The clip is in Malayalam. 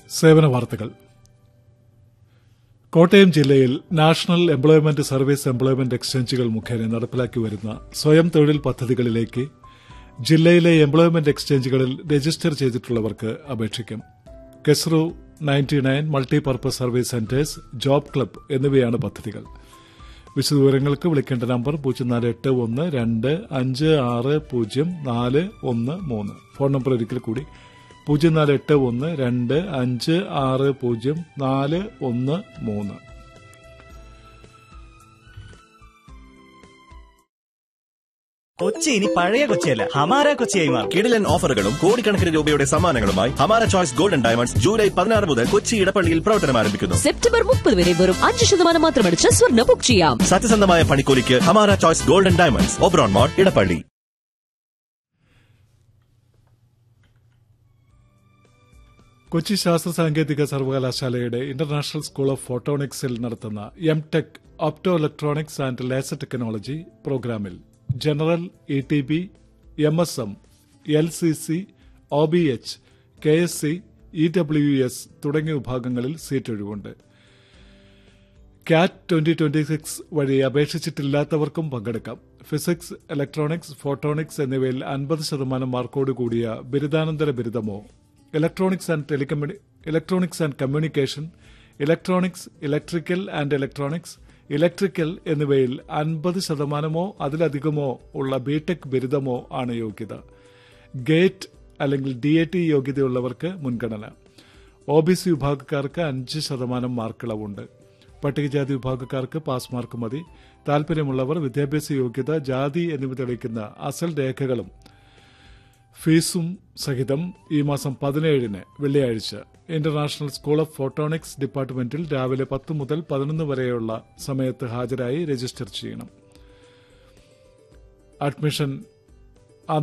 സേവന വാർത്തകൾ കോട്ടയം ജില്ലയിൽ നാഷണൽ എംപ്ലോയ്മെന്റ് സർവീസ് എംപ്ലോയ്മെന്റ് എക്സ്ചേഞ്ചുകൾ മുഖേന നടപ്പിലാക്കി വരുന്ന സ്വയം തൊഴിൽ പദ്ധതികളിലേക്ക് ജില്ലയിലെ എംപ്ലോയ്മെന്റ് എക്സ്ചേഞ്ചുകളിൽ രജിസ്റ്റർ ചെയ്തിട്ടുള്ളവർക്ക് അപേക്ഷിക്കാം KESRU ninety nine multipurpose service centres job club എന്നിവയാണ് പദ്ധതികൾ വിശദവിവരങ്ങൾക്ക് വിളിക്കേണ്ട നമ്പർ പൂജ്യം നാല് എട്ട് ഒന്ന് രണ്ട് അഞ്ച് ആറ് പൂജ്യം നാല് ഒന്ന് മൂന്ന് ഫോൺ നമ്പർ ഒരിക്കൽ കൂടി പൂജ്യം നാല് എട്ട് ഒന്ന് രണ്ട് അഞ്ച് ആറ് പൂജ്യം നാല് ഒന്ന് മൂന്ന് കൊച്ചി ഇനി പഴയ കൊച്ചിയല്ല ഹമാര കൊച്ചിയായി മാറും കിടിലൻ ഓഫറുകളും കോടിക്കണക്കിന് രൂപയുടെ സമ്മാനങ്ങളുമായി ഹമാര ചോയ്സ് ഗോൾഡൻ ഡയമണ്ട്സ് ജൂലൈ പതിനാറ് മുതൽ കൊച്ചി ഇടപ്പള്ളിയിൽ പ്രവർത്തനം ആരംഭിക്കുന്നു സെപ്റ്റംബർ മുപ്പത് വരെ വെറും അഞ്ച് ശതമാനം മാത്രമടിച്ച് സ്വർണ്ണ ബുക്ക് ചെയ്യാം സത്യസന്ധമായ പണിക്കൂലിക്ക് Hamara choice golden diamonds Oberon mall Edappally Kochi ശാസ്ത്ര സാങ്കേതിക സർവകലാശാലയുടെ ഇന്റർനാഷണൽ സ്കൂൾ ഓഫ് ഫോട്ടോണിക്സിൽ നടത്തുന്ന M tech optoelectronics and laser technology പ്രോഗ്രാമിൽ general E T B M S M L C C O B H K S C E W S തുടങ്ങിയ വിഭാഗങ്ങളിൽ സീറ്റ് ഒഴിവുണ്ട് കാറ്റ് ട്വന്റി ട്വന്റി സിക്സ് വഴി അപേക്ഷിച്ചിട്ടില്ലാത്തവർക്കും പങ്കെടുക്കാം ഫിസിക്സ് ഇലക്ട്രോണിക്സ് ഫോട്ടോണിക്സ് എന്നിവയിൽ അൻപത് ശതമാനം മാർക്കോട് കൂടിയ ബിരുദാനന്തര ബിരുദമോ electronics and telecommunication electronics and communication electronics electrical and electronics electrical എന്നിവയിൽ അൻപത് ശതമാനമോ അതിലധികമോ ഉള്ള ബിടെക് ബിരുദമോ ആണ് യോഗ്യത ഗേറ്റ് അല്ലെങ്കിൽ ഡി എ ടി യോഗ്യതയുള്ളവർക്ക് മുൻഗണന ഒ ബി സി വിഭാഗക്കാർക്ക് അഞ്ച് ശതമാനം മാർക്കിളവുണ്ട് പട്ടികജാതി വിഭാഗക്കാർക്ക് പാസ് മാർക്ക് മതി താൽപര്യമുള്ളവർ വിദ്യാഭ്യാസ യോഗ്യത ജാതി എന്നിവ തെളിയിക്കുന്ന അസൽ രേഖകളും ഫീസും സഹിതം ഈ മാസം പതിനേഴിന് വെള്ളിയാഴ്ച ഇന്റർനാഷണൽ സ്കൂൾ ഓഫ് ഫോട്ടോണിക്സ് ഡിപ്പാർട്ട്മെന്റിൽ രാവിലെ പത്ത് മുതൽ പതിനൊന്ന് വരെയുള്ള സമയത്ത് ഹാജരായി രജിസ്റ്റർ ചെയ്യണം അഡ്മിഷൻ